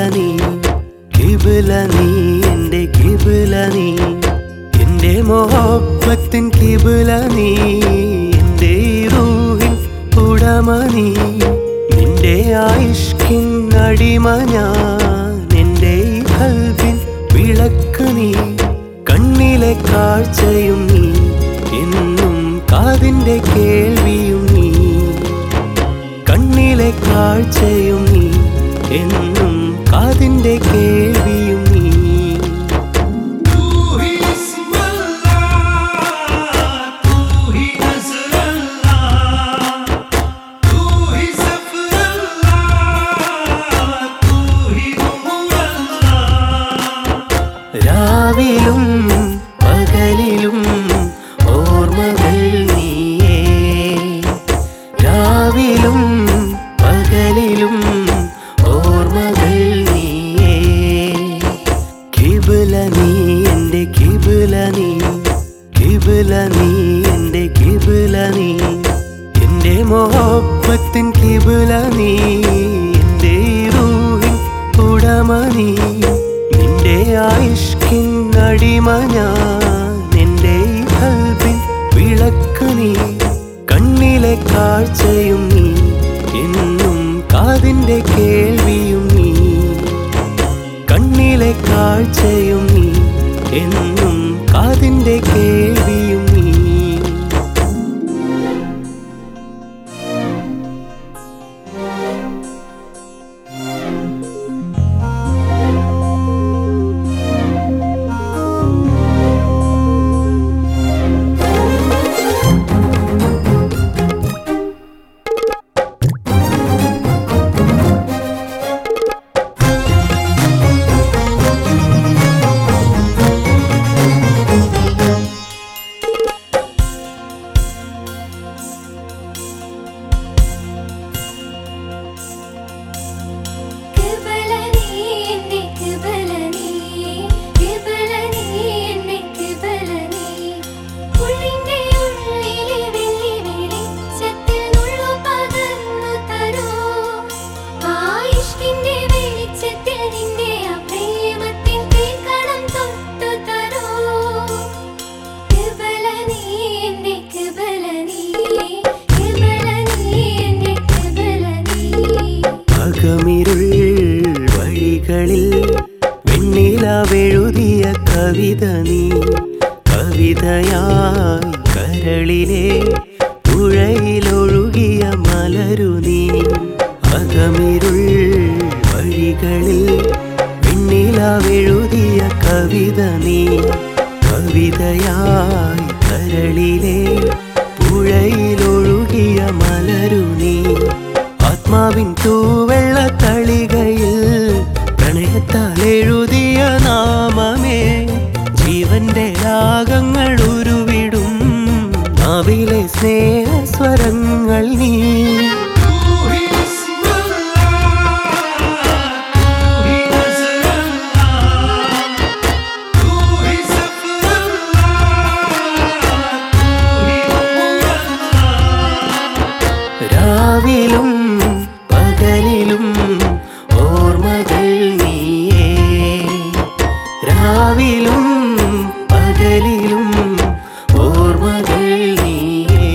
നീ കിബില നീ എന്റെ കിബില നീ എന്റെ മോഹപ്പത്തിൻ കിബില നീ എന്റെ റൂഹിൻ ഉടമ നീ നിന്റെ ആയിഷ്കിൻ അടിമ ഞാൻ എന്റെ ഈ കൽബിൻ വിളക്ക് നീ കണ്ണിലെ കാഴ്ചയും നീ എന്നും കാതിന്റെ കേൾവിയും നീ കണ്ണിലെ കാഴ്ചയും നീ എന്നും കാതിന്റെ കേൾവിയും നീ तू ही इस्म अल्लाह तू ही नज़र अल्लाह तू ही सफ़र अल्लाह तू ही नूर अल्लाह രാവിലും പകലിലും ഓർമ്മകൾ നീയേ രാവിലും പകലിലും ഓർമ്മകൾ നീയേ കിബില നീ എൻ്റെ കിബില നീ കിബില നീ എൻ്റെ കിബില നീ എൻ്റെ മോഹപ്പത്തിൻ കിബില നീ എൻ്റെ റൂഹിൻ ഉടമ നീ നിന്റെ ആയിഷ്കിൻ അടിമ ഞാൻ എൻ്റെ ഈ കൽബിൻ വിളക്ക് നീ കണ്ണിലെ കാഴ്ചയും നീ എന്നും കാതിന്റെ കേൾവിയും നീ കണ്ണിലെ കാഴ്ചയും നീ എന്നും കാതിന്റെ കേൾവിയും നീ കിബലനീ എന്നെ കിബലനീ കിബലനീ എന്നെ കിബലനീ ഉള്ളിന്റെ ഉള്ളിലെ വെള്ളി വെളിച്ചത്തിൽ നുള്ളു പകർന്നു തരൂ ആയിഷ്കിന്റെ വെളിച്ചത്തിൽ നിന്റെ ആ പ്രേമത്തിൻ തീക്കണം തൊട്ടു തരൂ കിബലനീ എന്നെ കിബലനീ കിബലനീ എന്നെ കിബലനീ അകമിരുൾ വഴികളിൽ വെണ്ണിലവെഴുതിയ കവിത നീ കവിതയായി കരളിലെ പുഴയിലൊഴുകിയ മലരു നീ അകമിരുൾ വഴികളിൽ വെണ്ണിലവെഴുതിയ കവിത നീ കവിതയായി കരളിലെ പുഴയിലൊഴുകിയ മലരു നീ ആത്മാവിൻ തൂവെള്ള തളികയിൽ പ്രണയത്താൽ എഴുതിയ നാമമേ ജീവന്റെ രാഗങ്ങൾ ഉരുവിടും നാവിലെ സ്നേഹസ്വരങ്ങൾ നീ तू ही इस्म अल्लाह तू ही नज़र अल्लाह तू ही सफ़र अल्लाह तू ही नूर अल्लाह രാവിലും പകലിലും ഓർമ്മകൾ നീയേ രാവിലും പകലിലും ഓർമ്മകൾ നീയേ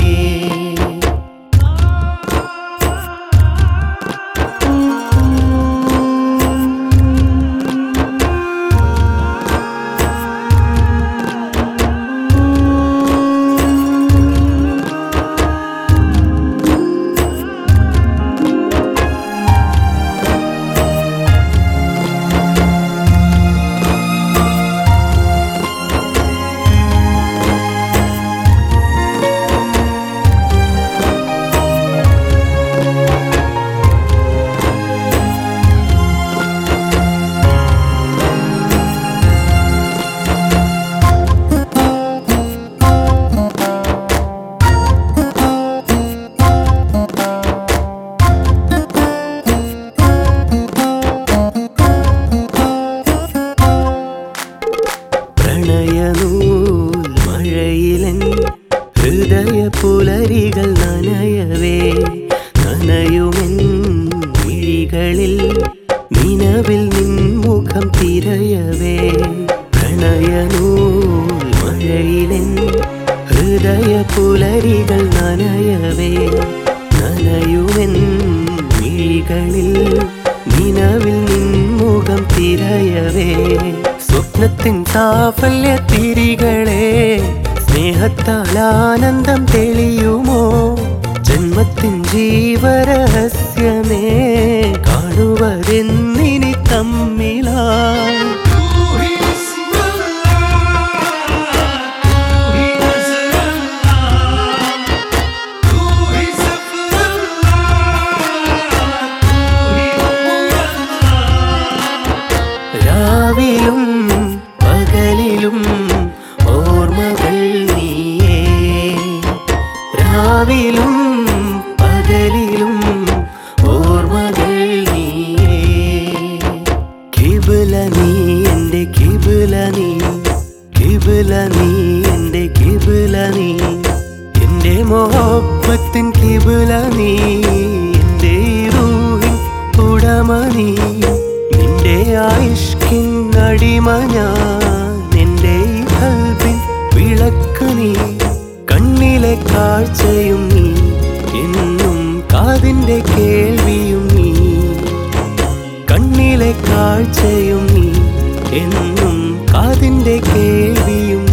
പ്രണയനൂൽ മഴയിലൻ ഹൃദയ പുലരികൾ നനയവേ നനയുമെൻ മിഴികളിൽ നിലവിൽ നിൻ തിരയവേ പ്രണയനൂൽ മഴയിലെൻ ഹൃദയ പുലരികൾ നനയവേ നനയുമെൻ മിഴികളിൽ നിലവിൽ നിൻമുഖം തിരയവേ സ്വപ്നത്തിൻ സാഫല്യ തിരികളെ സ്നേഹത്താൽ ആനന്ദം തെളിയുമോ ജന്മത്തിൻ ജീവരഹസ്യമേ കാണുവരെന്നിനി തമ്മിലാ तू ही इसम अल्लाह तू ही नजर अल्लाह तू ही सफर अल्लाह तू ही अल्लाह രാവിലും പകലിലും ഓർമ്മകൾ നീയേ രാവിലും പകലിലും ഓർമ്മകൾ നീയേ കിബില നീ എൻ്റെ കിബില നീ കിബില നീ എൻ്റെ കിബില നീ എൻ്റെ മോഹപ്പത്തിൻ കിബില നീ എൻ്റെ റൂഹിൻ ഉടമ നീ നിന്റെ ആയിഷ്കിൻ അടിമ ഞാൻ നിന്റെ കൽവിൻ വിളക്ക് നീ കണ്ണിലെ കാഴ്ചയും നീ എന്നും കാതിന്റെ കേൾവിയും നീ കണ്ണിലെ കാഴ്ചയും നീ എന്നും കാതിന്റെ കേൾവിയും